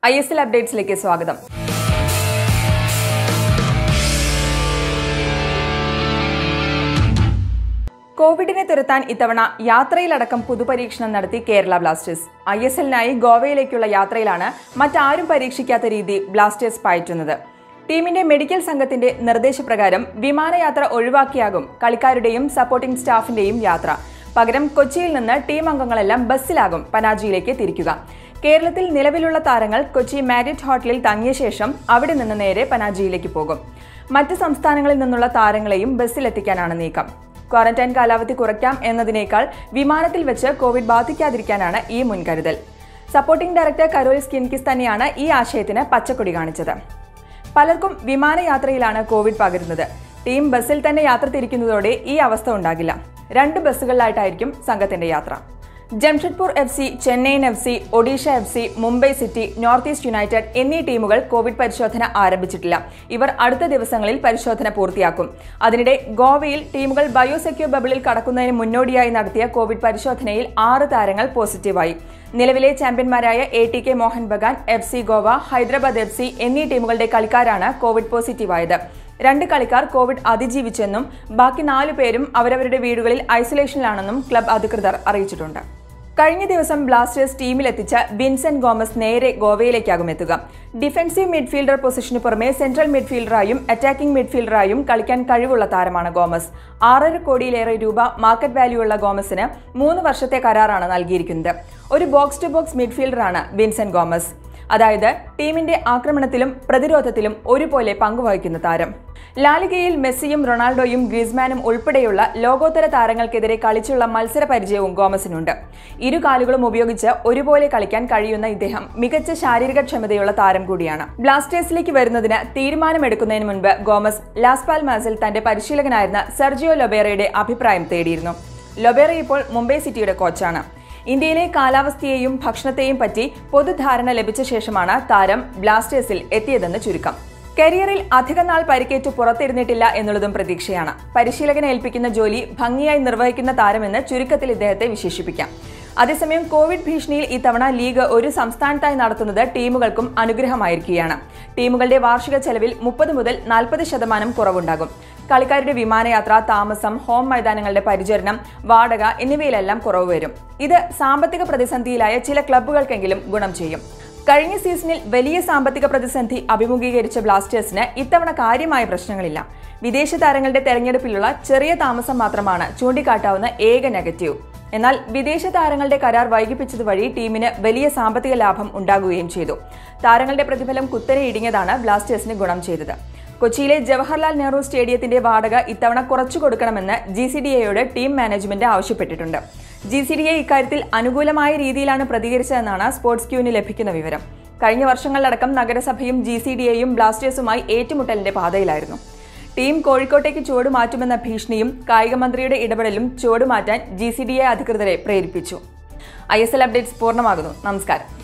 I S L അപ്ഡേറ്റ്സിലേക്ക് സ്വാഗതം കോവിഡിനെ തുരത്താൻ ഇത്തവണ യാത്രയിലടക്കം പുതുപരീക്ഷണം നടത്തി കേരള ബ്ലാസ്റ്റേഴ്സ് ഐ എസ് എല്ലിനായി ഗോവയിലേക്കുള്ള യാത്രയിലാണ് മറ്റാരും പരീക്ഷിക്കാത്ത രീതി ബ്ലാസ്റ്റേഴ്സ് പയറ്റുന്നത് ടീമിന്റെ മെഡിക്കൽ സംഘത്തിന്റെ നിർദ്ദേശപ്രകാരം വിമാനയാത്ര ഒഴിവാക്കിയാകും കളിക്കാരുടെയും സപ്പോർട്ടിംഗ് സ്റ്റാഫിന്റെയും യാത്ര പകരം കൊച്ചിയിൽ നിന്ന് ടീം അംഗങ്ങളെല്ലാം ബസ്സിലാകും പനാജിയിലേക്ക് തിരിക്കുക കേരളത്തിൽ നിലവിലുള്ള താരങ്ങൾ കൊച്ചി മാരിറ്റ് ഹോട്ടലിൽ തങ്ങിയ ശേഷം അവിടെ നിന്ന് നേരെ പനാജിയിലേക്ക് പോകും മറ്റ് സംസ്ഥാനങ്ങളിൽ നിന്നുള്ള താരങ്ങളെയും ബസ്സിലെത്തിക്കാനാണ് നീക്കം ക്വാറന്റൈൻ കാലാവധി കുറയ്ക്കാം എന്നതിനേക്കാൾ വിമാനത്തിൽ വെച്ച് കോവിഡ് ബാധിക്കാതിരിക്കാനാണ് ഈ മുൻകരുതൽ സപ്പോർട്ടിംഗ് ഡയറക്ടർ കരോൽ സ്കിൻകിസ് തന്നെയാണ് ഈ ആശയത്തിന് പച്ചക്കൊടി കാണിച്ചത് പലർക്കും വിമാനയാത്രയിലാണ് കോവിഡ് പകരുന്നത് ടീം ബസ്സിൽ തന്നെ യാത്ര തിരിക്കുന്നതോടെ ഈ അവസ്ഥ ഉണ്ടാകില്ല രണ്ട് ബസ്സുകളിലായിട്ടായിരിക്കും സംഘത്തിന്റെ യാത്ര Jamshedpur F C Chennaiyin F C Odisha F C Mumbai city north east united എന്നീ ടീമുകൾ കോവിഡ് പരിശോധന ആരംഭിച്ചിട്ടില്ല ഇവർ അടുത്ത ദിവസങ്ങളിൽ പരിശോധന പൂർത്തിയാക്കും അതിനിടെ ഗോവയിൽ ടീമുകൾ ബയോസെക്യൂർ ബബിളിൽ കടക്കുന്നതിന് മുന്നോടിയായി നടത്തിയ കോവിഡ് പരിശോധനയിൽ ആറ് താരങ്ങൾ പോസിറ്റീവായി നിലവിലെ ചാമ്പ്യന്മാരായ A T K Mohun Bagan F C Goa Hyderabad F C എന്നീ ടീമുകളുടെ കളിക്കാരാണ് കോവിഡ് പോസിറ്റീവായത് രണ്ട് കളിക്കാർ കോവിഡ് അതിജീവിച്ചെന്നും ബാക്കി നാലു പേരും അവരവരുടെ വീടുകളിൽ ഐസൊലേഷനിലാണെന്നും ക്ലബ് അധികൃതർ അറിയിച്ചിട്ടുണ്ട് കഴിഞ്ഞ ദിവസം ബ്ലാസ്റ്റേഴ്സ് ടീമിലെത്തിച്ച വിൻസെന്റ് ഗോമസ് നേരെ ഗോവയിലേക്കാകും എത്തുക ഡിഫൻസീവ് മിഡ്ഫീൽഡർ പൊസിഷന് പുറമെ സെൻട്രൽ മിഡ്ഫീൽഡറായും അറ്റാക്കിംഗ് മിഡ്ഫീൽഡറായും കളിക്കാൻ കഴിവുള്ള താരമാണ് ഗോമസ് ആറര കോടിയിലേറെ രൂപ മാർക്കറ്റ് വാല്യൂ ഉള്ള ഗോമസിന് മൂന്ന് വർഷത്തെ കരാറാണ് നൽകിയിരിക്കുന്നത് ഒരു ബോക്സ് ടു ബോക്സ് മിഡ്ഫീൽഡറാണ് വിൻസെന്റ് ഗോമസ് അതായത് ടീമിന്റെ ആക്രമണത്തിലും പ്രതിരോധത്തിലും ഒരുപോലെ പങ്കുവഹിക്കുന്ന താരം ലാലിഗയിൽ മെസ്സിയും റൊണാൾഡോയും ഗ്രീസ്മാനും ഉൾപ്പെടെയുള്ള ലോകോത്തര താരങ്ങൾക്കെതിരെ കളിച്ചുള്ള മത്സര പരിചയവും ഗോമസിനുണ്ട് ഇരു കാലുകളും ഉപയോഗിച്ച് ഒരുപോലെ കളിക്കാൻ കഴിയുന്ന ഇദ്ദേഹം മികച്ച ശാരീരിക ക്ഷമതയുള്ള താരം കൂടിയാണ് ബ്ലാസ്റ്റേഴ്സിലേക്ക് വരുന്നതിന് തീരുമാനമെടുക്കുന്നതിന് മുൻപ് ഗോമസ് ലാസ് പാൽമാസിൽ തന്റെ പരിശീലകനായിരുന്ന സെർജിയോ ലൊബേറയുടെ അഭിപ്രായം തേടിയിരുന്നു ലൊബേറ ഇപ്പോൾ മുംബൈ സിറ്റിയുടെ കോച്ചാണ് ഇന്ത്യയിലെ കാലാവസ്ഥയെയും ഭക്ഷണത്തെയും പറ്റി പൊതുധാരണ ലഭിച്ച ശേഷമാണ് താരം ബ്ലാസ്റ്റേഴ്സിൽ എത്തിയതെന്ന് ചുരുക്കം കരിയറിൽ അധികം നാൾ പരിക്കേറ്റ് പുറത്തിരുന്നിട്ടില്ല എന്നുള്ളതും പ്രതീക്ഷയാണ് പരിശീലകനെ ഏൽപ്പിക്കുന്ന ജോലി ഭംഗിയായി നിർവഹിക്കുന്ന താരമെന്ന് ചുരുക്കത്തിൽ ഇദ്ദേഹത്തെ വിശേഷിപ്പിക്കാം അതേസമയം കോവിഡ് ഭീഷണിയിൽ ഇത്തവണ ലീഗ് ഒരു സംസ്ഥാനത്തായി നടത്തുന്നത് ടീമുകൾക്കും അനുഗ്രഹമായിരിക്കുകയാണ് ടീമുകളുടെ വാർഷിക ചെലവിൽ മുപ്പത് മുതൽ നാൽപ്പത് ശതമാനം കുറവുണ്ടാകും കളിക്കാരുടെ വിമാനയാത്ര താമസം ഹോം മൈതാനങ്ങളുടെ പരിചരണം വാടക എന്നിവയിലെല്ലാം കുറവ് വരും ഇത് സാമ്പത്തിക പ്രതിസന്ധിയിലായ ചില ക്ലബ്ബുകൾക്കെങ്കിലും ഗുണം ചെയ്യും കഴിഞ്ഞ സീസണിൽ വലിയ സാമ്പത്തിക പ്രതിസന്ധി അഭിമുഖീകരിച്ച ബ്ലാസ്റ്റേഴ്സിന് ഇത്തവണ കാര്യമായ പ്രശ്നങ്ങളില്ല വിദേശ താരങ്ങളുടെ തെരഞ്ഞെടുപ്പിലുള്ള ചെറിയ താമസം മാത്രമാണ് ചൂണ്ടിക്കാട്ടാവുന്ന ഏക നെഗറ്റീവ് എന്നാൽ വിദേശ താരങ്ങളുടെ കരാർ വൈകിപ്പിച്ചത് വഴി ടീമിന് വലിയ സാമ്പത്തിക ലാഭം ഉണ്ടാകുകയും ചെയ്തു താരങ്ങളുടെ പ്രതിഫലം കുത്തനെ ഇടിഞ്ഞതാണ് ബ്ലാസ്റ്റേഴ്സിന് ഗുണം ചെയ്തത് കൊച്ചിയിലെ ജവഹർലാൽ നെഹ്റു സ്റ്റേഡിയത്തിന്റെ വാടക ഇത്തവണ കുറച്ചു കൊടുക്കണമെന്ന് ജി സി ഡി എയോട് ടീം മാനേജ്മെന്റ് ആവശ്യപ്പെട്ടിട്ടുണ്ട് ജി സി ഡി എ ഇക്കാര്യത്തിൽ അനുകൂലമായ രീതിയിലാണ് പ്രതികരിച്ചതെന്നാണ് സ്പോർട്സ് ക്യൂവിന് ലഭിക്കുന്ന വിവരം കഴിഞ്ഞ വർഷങ്ങളിലടക്കം നഗരസഭയും ജി സി ഡി എയും ബ്ലാസ്റ്റേഴ്സുമായി ഏറ്റുമുട്ടലിന്റെ പാതയിലായിരുന്നു ടീം കോഴിക്കോട്ടേക്ക് ചുവട് മാറ്റുമെന്ന ഭീഷണിയും കായിക മന്ത്രിയുടെ ഇടപെടലും ചുവട് മാറ്റാൻ ജി സി ഡി എ അധികൃതരെ പ്രേരിപ്പിച്ചു ഐ എസ് എൽ അപ്ഡേറ്റ്സ് പൂർണ്ണമാകുന്നു നമസ്കാരം